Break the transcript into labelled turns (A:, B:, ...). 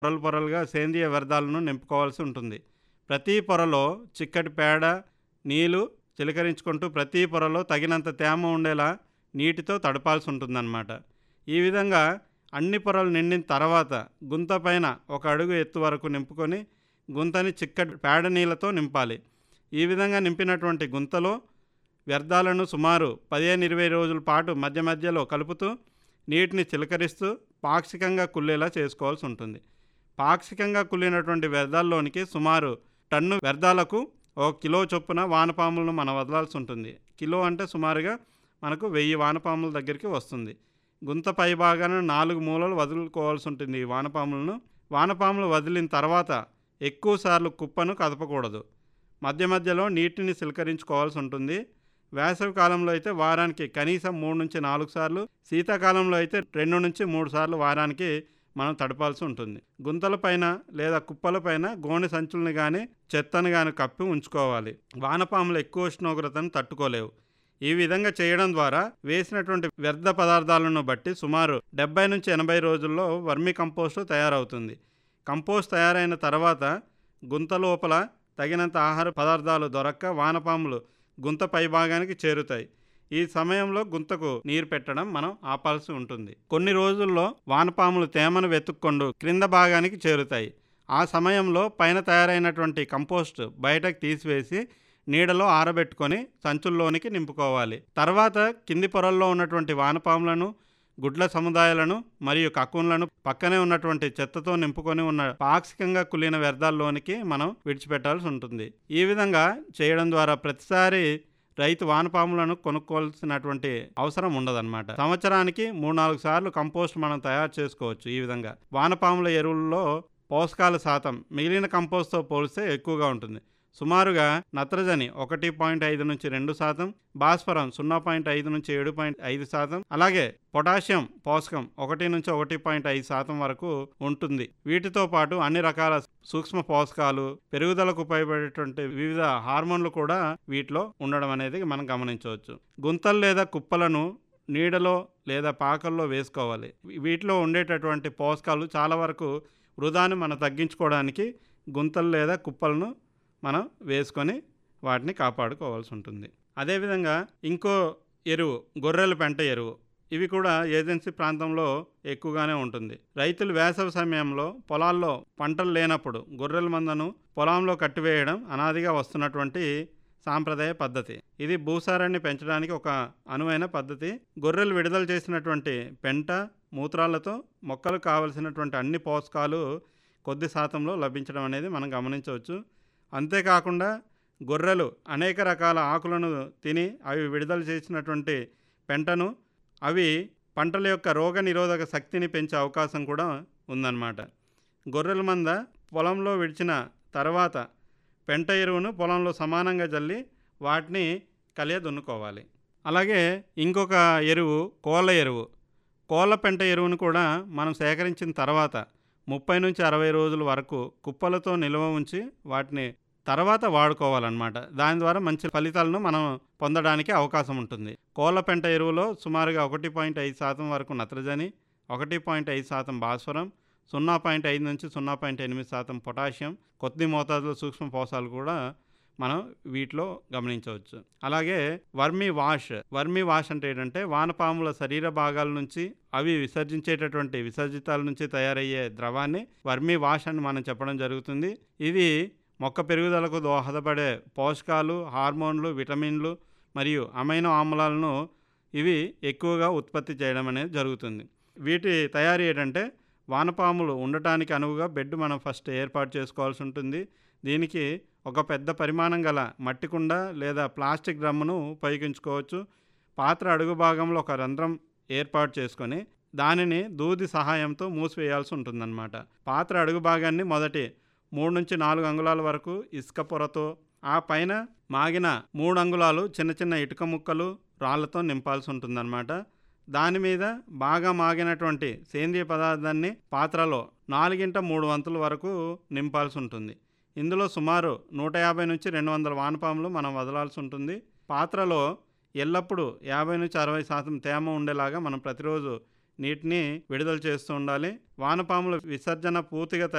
A: పొరలు పొరలుగా సేంద్రియ వ్యర్థాలను నింపుకోవాల్సి ఉంటుంది ప్రతి పొరలో చిక్కటి పేడ నీళ్లు చిలకరించుకుంటూ ప్రతి పొరలో తగినంత తేమ ఉండేలా నీటితో తడపాల్సి ఉంటుందన్నమాట ఈ విధంగా అన్ని పొరలు నిండిన తర్వాత గుంత పైన ఒక అడుగు ఎత్తు వరకు నింపుకొని గుంతని చిక్కటి పేడ నీళ్ళతో నింపాలి ఈ విధంగా నింపినటువంటి గుంతలో వ్యర్థాలను సుమారు పదిహేను ఇరవై రోజుల పాటు మధ్య మధ్యలో కలుపుతూ నీటిని చిలకరిస్తూ పాక్షికంగా కుళ్ళేలా చేసుకోవాల్సి ఉంటుంది పాక్షికంగా కుళ్ళినటువంటి వ్యర్థాల్లోనికి సుమారు టన్ను వ్యర్థాలకు ఒక కిలో చొప్పున వానపాములను మనం వదలాల్సి ఉంటుంది కిలో అంటే సుమారుగా మనకు వెయ్యి వానపాముల దగ్గరికి వస్తుంది గుంత పై భాగాన నాలుగు మూలలు వదులుకోవాల్సి ఉంటుంది ఈ వానపాములను వానపాములు వదిలిన తర్వాత ఎక్కువ సార్లు కుప్పను కదపకూడదు మధ్య మధ్యలో నీటిని సిలకరించుకోవాల్సి ఉంటుంది వేసవి కాలంలో అయితే వారానికి కనీసం మూడు నుంచి నాలుగు సార్లు శీతాకాలంలో అయితే రెండు నుంచి మూడు సార్లు వారానికి మనం తడపాల్సి ఉంటుంది గుంతల పైన లేదా కుప్పల పైన గోనె సంచులను కానీ చెత్తను కానీ కప్పి ఉంచుకోవాలి వానపాములు ఎక్కువ ఉష్ణోగ్రతను తట్టుకోలేవు ఈ విధంగా చేయడం ద్వారా వేసినటువంటి వ్యర్థ పదార్థాలను బట్టి సుమారు డెబ్బై నుంచి ఎనభై రోజుల్లో వర్మి కంపోస్ట్ తయారవుతుంది కంపోస్ట్ తయారైన తర్వాత గుంత లోపల తగినంత ఆహార పదార్థాలు దొరక్క వానపాములు గుంత పై భాగానికి చేరుతాయి ఈ సమయంలో గుంతకు నీరు పెట్టడం మనం ఆపాల్సి ఉంటుంది కొన్ని రోజుల్లో వానపాములు తేమను వెతుక్కొండు క్రింద భాగానికి చేరుతాయి ఆ సమయంలో పైన తయారైనటువంటి కంపోస్ట్ బయటకు తీసివేసి నీడలో ఆరబెట్టుకొని సంచుల్లోనికి నింపుకోవాలి తర్వాత కింది పొరల్లో ఉన్నటువంటి వానపాములను గుడ్ల సముదాయాలను మరియు కక్కున్లను పక్కనే ఉన్నటువంటి చెత్తతో నింపుకొని ఉన్న పాక్షికంగా కులిన వ్యర్థాల్లోనికి మనం విడిచిపెట్టాల్సి ఉంటుంది ఈ విధంగా చేయడం ద్వారా ప్రతిసారి రైతు వానపాములను కొనుక్కోవాల్సినటువంటి అవసరం ఉండదన్నమాట సంవత్సరానికి మూడు నాలుగు సార్లు కంపోస్ట్ మనం తయారు చేసుకోవచ్చు ఈ విధంగా వానపాముల ఎరువుల్లో పోషకాల శాతం మిగిలిన కంపోస్ట్తో పోలిస్తే ఎక్కువగా ఉంటుంది సుమారుగా నత్రజని ఒకటి పాయింట్ ఐదు నుంచి రెండు శాతం భాస్వరం సున్నా పాయింట్ ఐదు నుంచి ఏడు పాయింట్ ఐదు శాతం అలాగే పొటాషియం పోషకం ఒకటి నుంచి ఒకటి పాయింట్ ఐదు శాతం వరకు ఉంటుంది వీటితో పాటు అన్ని రకాల సూక్ష్మ పోషకాలు పెరుగుదలకు ఉపయోగపడేటువంటి వివిధ హార్మోన్లు కూడా వీటిలో ఉండడం అనేది మనం గమనించవచ్చు గుంతలు లేదా కుప్పలను నీడలో లేదా పాకల్లో వేసుకోవాలి వీటిలో ఉండేటటువంటి పోషకాలు చాలా వరకు వృధాను మనం తగ్గించుకోవడానికి గుంతలు లేదా కుప్పలను మనం వేసుకొని వాటిని కాపాడుకోవాల్సి ఉంటుంది అదేవిధంగా ఇంకో ఎరువు గొర్రెల పెంట ఎరువు ఇవి కూడా ఏజెన్సీ ప్రాంతంలో ఎక్కువగానే ఉంటుంది రైతులు వేసవి సమయంలో పొలాల్లో పంటలు లేనప్పుడు గొర్రెల మందను పొలంలో కట్టివేయడం అనాదిగా వస్తున్నటువంటి సాంప్రదాయ పద్ధతి ఇది భూసారాన్ని పెంచడానికి ఒక అనువైన పద్ధతి గొర్రెలు విడుదల చేసినటువంటి పెంట మూత్రాలతో మొక్కలకు కావలసినటువంటి అన్ని పోషకాలు కొద్ది శాతంలో లభించడం అనేది మనం గమనించవచ్చు అంతేకాకుండా గొర్రెలు అనేక రకాల ఆకులను తిని అవి విడుదల చేసినటువంటి పెంటను అవి పంటల యొక్క రోగ నిరోధక శక్తిని పెంచే అవకాశం కూడా ఉందన్నమాట గొర్రెల మంద పొలంలో విడిచిన తర్వాత పెంట ఎరువును పొలంలో సమానంగా జల్లి వాటిని కలియ దున్నుకోవాలి అలాగే ఇంకొక ఎరువు కోళ్ళ ఎరువు కోళ్ళ పెంట ఎరువును కూడా మనం సేకరించిన తర్వాత ముప్పై నుంచి అరవై రోజుల వరకు కుప్పలతో నిల్వ ఉంచి వాటిని తర్వాత వాడుకోవాలన్నమాట దాని ద్వారా మంచి ఫలితాలను మనం పొందడానికి అవకాశం ఉంటుంది కోళ్ళ పెంట ఎరువులో సుమారుగా ఒకటి పాయింట్ ఐదు శాతం వరకు నత్రజని ఒకటి పాయింట్ ఐదు శాతం భాస్వరం సున్నా పాయింట్ ఐదు నుంచి సున్నా పాయింట్ ఎనిమిది శాతం పొటాషియం కొద్ది మోతాదులో సూక్ష్మ పోషకాలు కూడా మనం వీటిలో గమనించవచ్చు అలాగే వర్మి వాష్ వర్మి వాష్ అంటే ఏంటంటే వానపాముల శరీర భాగాల నుంచి అవి విసర్జించేటటువంటి విసర్జితాల నుంచి తయారయ్యే ద్రవాన్ని వర్మి వాష్ అని మనం చెప్పడం జరుగుతుంది ఇది మొక్క పెరుగుదలకు దోహదపడే పోషకాలు హార్మోన్లు విటమిన్లు మరియు అమైనో ఆమ్లాలను ఇవి ఎక్కువగా ఉత్పత్తి చేయడం అనేది జరుగుతుంది వీటి తయారీ ఏంటంటే వానపాములు ఉండటానికి అనువుగా బెడ్ మనం ఫస్ట్ ఏర్పాటు చేసుకోవాల్సి ఉంటుంది దీనికి ఒక పెద్ద పరిమాణం గల మట్టి కుండ లేదా ప్లాస్టిక్ డ్రమ్మును ఉపయోగించుకోవచ్చు పాత్ర అడుగు భాగంలో ఒక రంధ్రం ఏర్పాటు చేసుకొని దానిని దూది సహాయంతో మూసివేయాల్సి ఉంటుందన్నమాట పాత్ర అడుగు భాగాన్ని మొదటి మూడు నుంచి నాలుగు అంగుళాల వరకు ఇసుక పొరతో ఆ పైన మాగిన మూడు అంగుళాలు చిన్న చిన్న ఇటుక ముక్కలు రాళ్లతో నింపాల్సి ఉంటుందన్నమాట దాని మీద బాగా మాగినటువంటి సేంద్రియ పదార్థాన్ని పాత్రలో నాలుగింట మూడు వంతుల వరకు నింపాల్సి ఉంటుంది ఇందులో సుమారు నూట యాభై నుంచి రెండు వందల వానపాములు మనం వదలాల్సి ఉంటుంది పాత్రలో ఎల్లప్పుడూ యాభై నుంచి అరవై శాతం తేమ ఉండేలాగా మనం ప్రతిరోజు నీటిని విడుదల చేస్తూ ఉండాలి వానపాముల విసర్జన పూర్తిగా